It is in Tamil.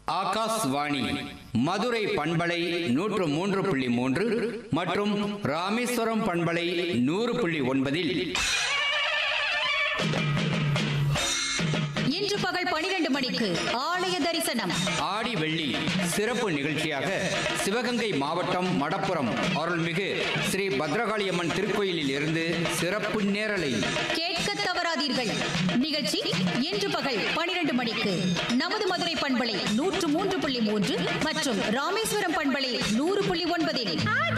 ஆகாஷ்வாணி மதுரை பண்பலை நூற்று மூன்று புள்ளி மூன்று மற்றும் ராமேஸ்வரம் பண்பலை நூறு புள்ளி ஒன்பதில் இன்று பகல் பனிரெண்டு மணிக்கு ஆலய தரிசனம் ஆடி வெள்ளி சிறப்பு நிகழ்ச்சியாக சிவகங்கை மாவட்டம் மடப்புறம் அருள்மிகு ஸ்ரீ பத்ரகாளியம்மன் திருக்கோயிலில் இருந்து சிறப்பு நேரலை கேட்க தவறாதீர்கள் நிகழ்ச்சி இன்று பகல் பனிரெண்டு மணிக்கு நமது மதுரை பண்பலை நூற்று மூன்று புள்ளி மூன்று மற்றும் ராமேஸ்வரம் பண்பலை நூறு புள்ளி ஒன்பதில்